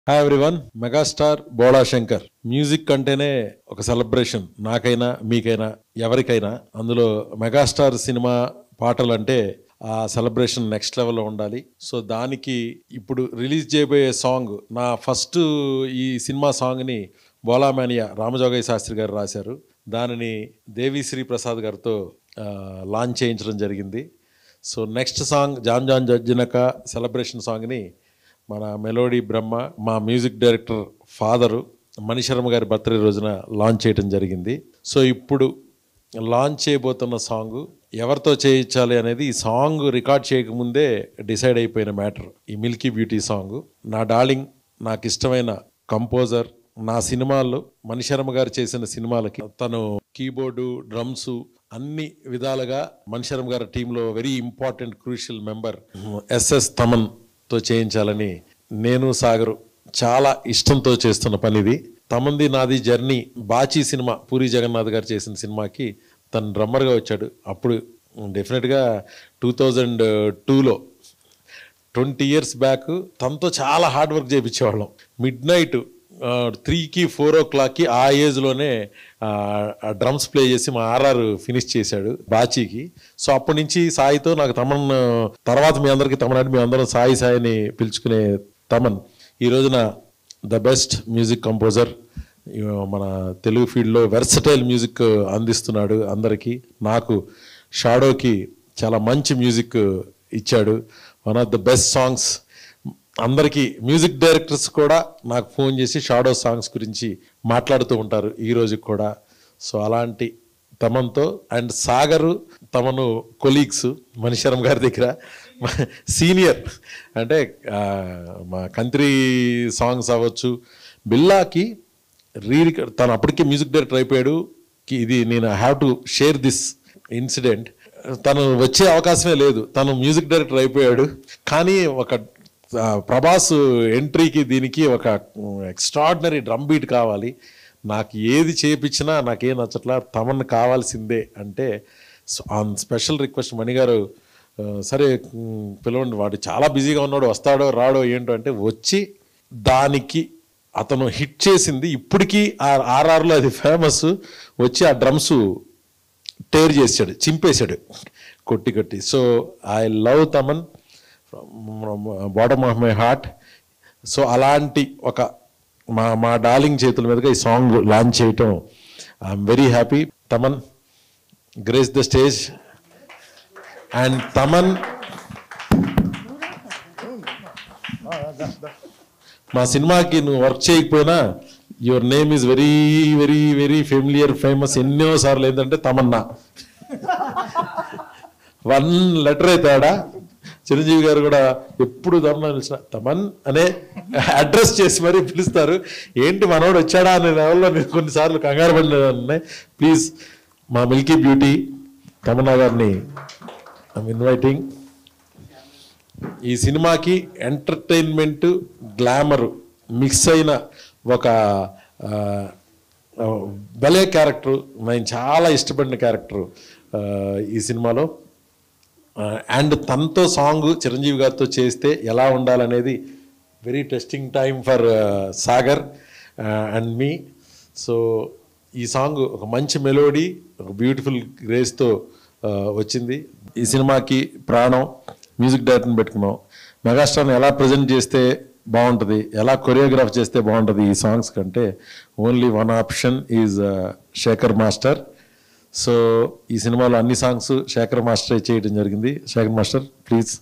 Hi everyone megastar Bhola Shankar music అంటేనే ఒక celebration నాకైనా మీకైనా ఎవరికైనా అందులో మెగాస్టార్ సినిమా పాటలు అంటే ఆ సెలబ్రేషన్ నెక్స్ట్ లెవెల్లో ఉండాలి సో దానికి ఇప్పుడు రిలీజ్ చేయబోయే సాంగ్ నా ఫస్ట్ ఈ సినిమా సాంగ్ని బోలామానియా రామజోగయ్య శాస్త్రి గారు రాశారు దానిని దేవిశ్రీ ప్రసాద్ గారితో ఆ, లాంచ్ చేయించడం జరిగింది సో నెక్స్ట్ సాంగ్ జాన్ జాన్ జడ్జినక సెలబ్రేషన్ సాంగ్ని మన మెలోడీ బ్రహ్మ మా మ్యూజిక్ డైరెక్టర్ ఫాదరు మణిశర్మ గారి బర్త్డే రోజున లాంచ్ చేయడం జరిగింది సో ఇప్పుడు లాంచ్ చేయబోతున్న సాంగ్ ఎవరితో చేయించాలి అనేది ఈ సాంగ్ రికార్డ్ చేయకముందే డిసైడ్ అయిపోయిన మ్యాటర్ ఈ మిల్కీ బ్యూటీ సాంగ్ నా డార్లింగ్ నాకు ఇష్టమైన కంపోజర్ నా సినిమాల్లో మణిశర్మ గారు చేసిన సినిమాలకి తను కీబోర్డు డ్రమ్స్ అన్ని విధాలుగా మణిశర్మ గారి టీంలో very important crucial member SS Thaman తో చేయించాలని నేను సాగరు చాలా ఇష్టంతో చేస్తున్న పని ఇది తమంది నాది జర్నీ బాచీ సినిమా పూరి జగన్నాథ్ గారు చేసిన సినిమాకి తను డ్రమ్మర్గా వచ్చాడు అప్పుడు డెఫినెట్గా టూ థౌజండ్ టూలో ట్వంటీ ఇయర్స్ బ్యాక్ తనతో చాలా హార్డ్ వర్క్ చేయించేవాళ్ళం మిడ్ నైట్ త్రీకి ఫోర్ ఓ క్లాక్కి ఆ ఏజ్లోనే డ్రమ్స్ ప్లే చేసి మా ఆర్ఆర్ ఫినిష్ చేశాడు బాచీకి సో అప్పటి నుంచి సాయితో నాకు తమన్ తర్వాత మీ అందరికీ తమన్ అంటే మీ అందరం సాయి సాయిని పిలుచుకునే తమన్ ఈ రోజున ద బెస్ట్ మ్యూజిక్ కంపోజర్ మన తెలుగు ఫీల్డ్లో వెర్సటైల్ మ్యూజిక్ అందిస్తున్నాడు అందరికీ నాకు షాడోకి చాలా మంచి మ్యూజిక్ ఇచ్చాడు one of the best songs అందరికీ మ్యూజిక్ డైరెక్టర్స్ కూడా నాకు ఫోన్ చేసి షాడో సాంగ్స్ గురించి మాట్లాడుతూ ఉంటారు ఈ రోజు కూడా సో అలాంటి తమన్తో అండ్ సాగరు తమను కొలీగ్స్ మణిశరం గారి దగ్గర సీనియర్ అంటే ఆ, మా కంత్రి సాంగ్స్ అవ్వచ్చు బిల్లాకి రీ తను అప్పటికే మ్యూజిక్ డైరెక్టర్ అయిపోయాడు కి ఇది నేను have to share this incident తను వచ్చే అవకాశమే లేదు తను మ్యూజిక్ డైరెక్టర్ అయిపోయాడు కానీ ఒక ఆ, ప్రభాస్ ఎంట్రీకి దీనికి ఒక ఎక్స్ట్రాడినరీ డ్రమ్ బీట్ కావాలి నాకు ఏది చేపించినా నాకేం నచ్చట్లా తమన్ కావాల్సిందే అంటే ఆన్ స్పెషల్ రిక్వెస్ట్ మణిగారు ఆ, సరే ఉమ్, పిలవండి వాడు చాలా బిజీగా ఉన్నాడు వస్తాడో రాడో ఏంటో అంటే వచ్చి దానికి అతను హిట్ చేసింది ఇప్పటికీ ఆ ఆర్ఆర్లో అది ఫేమస్ వచ్చి ఆ డ్రమ్స్ టేర్ చేశాడు చింపేశాడు కొట్టి కొట్టి so I love Thaman bottom of my heart so అలాంటి ఒక మా మా డార్లింగ్ చేతుల మీదుగా ఈ సాంగ్ లాంచ్ చేయటం I'm very happy Thaman grace the stage and Thaman మా సినిమాకి నువ్వు వర్క్ చేయకపోయినా your name is very very very familiar famous ఎన్నో సార్లు ఏంటంటే తమన్నా వన్ లెటర్ అవుతాడా చిరంజీవి గారు కూడా ఎప్పుడు తమన్నా పిలిచిన తమన్ అనే అడ్రస్ చేసి మరీ పిలుస్తారు ఏంటి మనోడు వచ్చాడా అనే లెవెల్లో నేను కొన్నిసార్లు కంగారు పడినాయి ప్లీజ్ మా మిల్కీ బ్యూటీ తమన్నా గారిని ఐమ్ ఇన్వైటింగ్ ఈ సినిమాకి ఎంటర్టైన్మెంట్ గ్లామర్ మిక్స్ అయిన ఒక ఆ, ఆ, భలే క్యారెక్టర్ నేను చాలా ఇష్టపడిన క్యారెక్టర్ ఈ సినిమాలో అండ్ తనతో సాంగ్ చిరంజీవి గారితో చేస్తే ఎలా ఉండాలనేది very testing time for Sagar and me so ఈ సాంగ్ ఒక మంచి మెలోడీ ఒక బ్యూటిఫుల్ గ్రేస్తో వచ్చింది ఈ సినిమాకి ప్రాణం మ్యూజిక్ డైరెక్టర్ని పెట్టుకున్నాం మెగాస్టార్ని ఎలా ప్రజెంట్ చేస్తే బాగుంటుంది ఎలా కొరియోగ్రాఫ్ చేస్తే బాగుంటుంది ఈ సాంగ్స్ కంటే only one option is Sekhar master so ఈ సినిమాలో అన్ని సాంగ్స్ శేఖర్ మాస్టర్ చేయడం జరిగింది శేఖర్ మాస్టర్ ప్లీజ్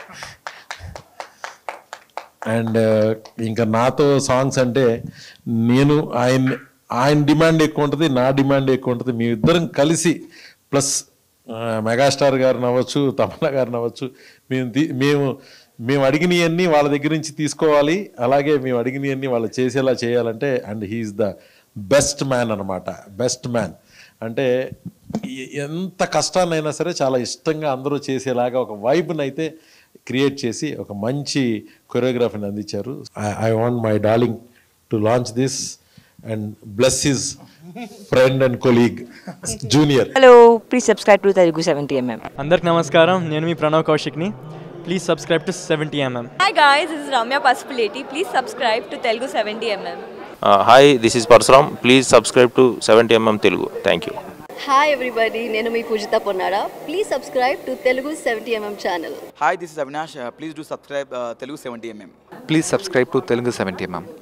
అండ్ ఇంకా నాతో సాంగ్స్ అంటే నేను ఆయన ఆయన డిమాండ్ ఎక్కువ ఉంటుంది నా డిమాండ్ ఎక్కువ ఉంటుంది మీ ఇద్దరం కలిసి ప్లస్ మెగాస్టార్ గారిని అవ్వచ్చు తమన్నా గారిని అవ్వచ్చు మేము తీ- మేము మేము అడిగినవన్నీ వాళ్ళ దగ్గర నుంచి తీసుకోవాలి అలాగే మేము అడిగినవన్నీ వాళ్ళు చేసేలా చేయాలంటే and he's the best man అనమాట బెస్ట్ మ్యాన్ అంటే ఎ- ఎంత కష్టాన్నైనా సరే చాలా ఇష్టంగా అందరూ చేసేలాగా ఒక వైబ్ని అయితే క్రియేట్ చేసి ఒక మంచి కొరియోగ్రఫీని అందించారు I want my darling to launch this and bless his friend and colleague junior hello please subscribe to Telugu seventy MM అందరికి నమస్కారం నేను మీ ప్రణవ్ కౌశిక్ని Please subscribe to 70mm. Hi guys, this is Ramya Pasupuleti. Please subscribe to Telugu 70mm. Hi this is Parasuram please subscribe to seventy MM Telugu thank you hi everybody నేను మీ Poojitha Ponnada please subscribe to Telugu seventy MM channel Hi, this is Avinash. Uh, please do subscribe uh, Telugu 70mm. Please subscribe to Telugu 70 mm.